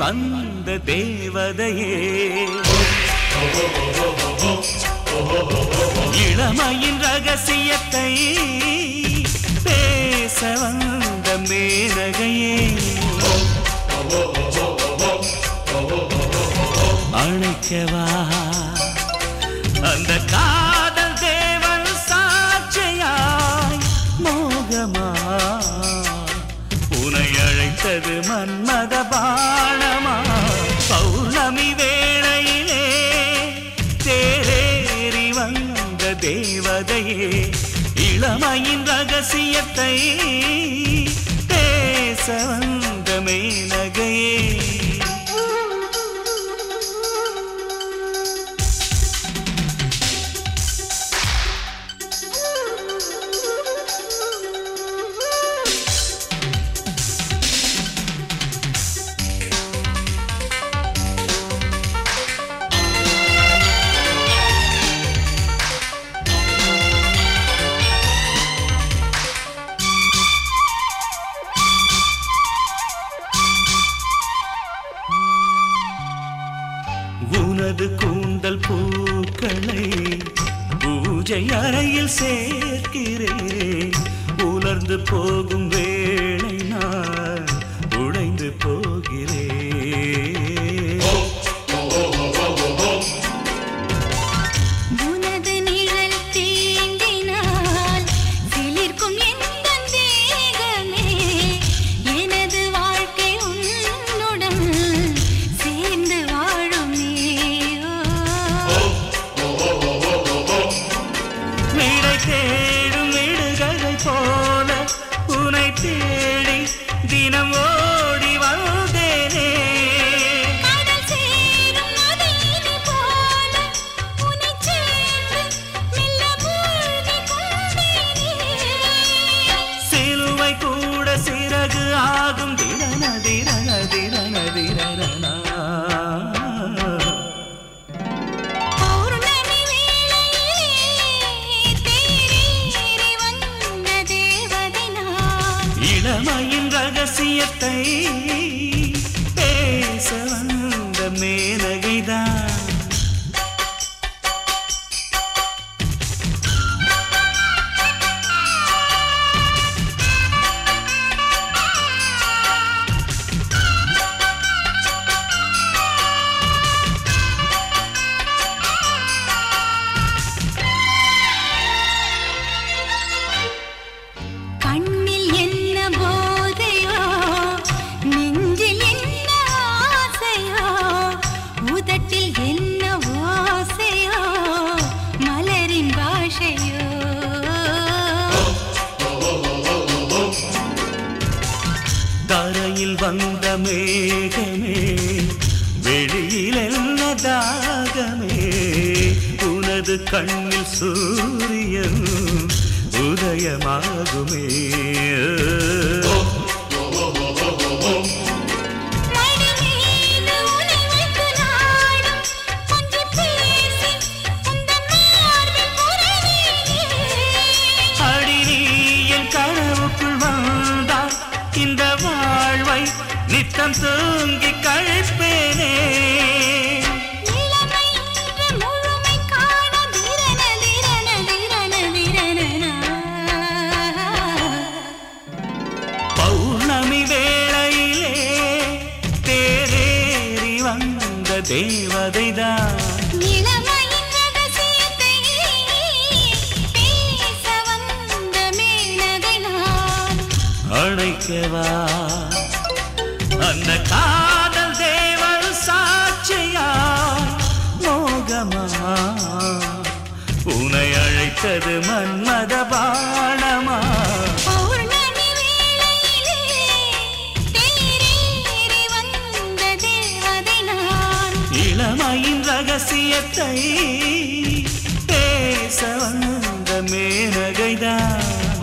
வந்த தேவதையே இளமையின் ரகசியத்தை பேச வந்த மேனகையே அழைக்கவா அந்த காதல் தேவன் சாட்சியாய் மோகமா உனை அழைத்தது மன்மத பாணமா பௌர்ணமி வேளையிலே தேரேறி வந்த தேவதையே இளமையின் ரகசியத்தை பேச வந்த மேனகையே உனது கூந்தல் பூக்களை பூஜை அறையில் சேர்க்கிறேன் உலர்ந்து போகும் வேளை நான் உடைந்து போகிறேன் உனது நிழல் தீண்டினால் சிலிர்க்கும் எந்தன் தேகமே எனது வாழ்க்கை உன்னுடன் சேர்ந்து வாழும் நீயோ விடை தேடும் விடுகதை போல உனை தேடி தினம் ஓடி வந்தேனே கடல் சேரும் நதியினை போல உன்னைச் சேர்ந்து மெல்ல மூழ்கிக் கொண்டேனே. சிலுவை கூட சிறகு ஆகும் திரண திரண திரண திரணா பௌர்ணமி வேளையிலே தேரேறி வந்த தேவதை நான். இளமையின் ரகசியத்தை பேச வந்த மேனகைதான் கண்ணில் என்ன போதையோ நெஞ்சில் என்ன ஆசையோ உதட்டில் என்ன ஓசையோ மலரின் பாஷையோ தரையில் வந்த மேகமே வெளியில் என்ன தாகமே உனது கண்ணில் சூரியன் உதயமாகுமே மடி மீது உனை வைத்து நாடும் கொஞ்சி பேசி உந்தன் மார்பில் உறைகிறேன். அடி நீ என் கனவுக்குள் வந்தால் இந்த வாழ்வை நித்தம் தூங்கி கழிப்பேனே இளமை இன்று முழுமை காண திரண திரண திரண திரணனா. பௌர்ணமி வேளையிலே தேரேறி வந்த தேவதைதான் இளமையின் ரகசியத்தை பேச வந்த மேனகை நான். அணைக்கவா அந்த காதல் தேவன் சாட்சியா மோகமா உனை அழைத்தது மன்மத பாணமா பௌர்ணமி வேளையிலே தேரேறி வந்த தேவதை நான். இளமையின் ரகசியத்தை பேச வந்த மேனகைதான்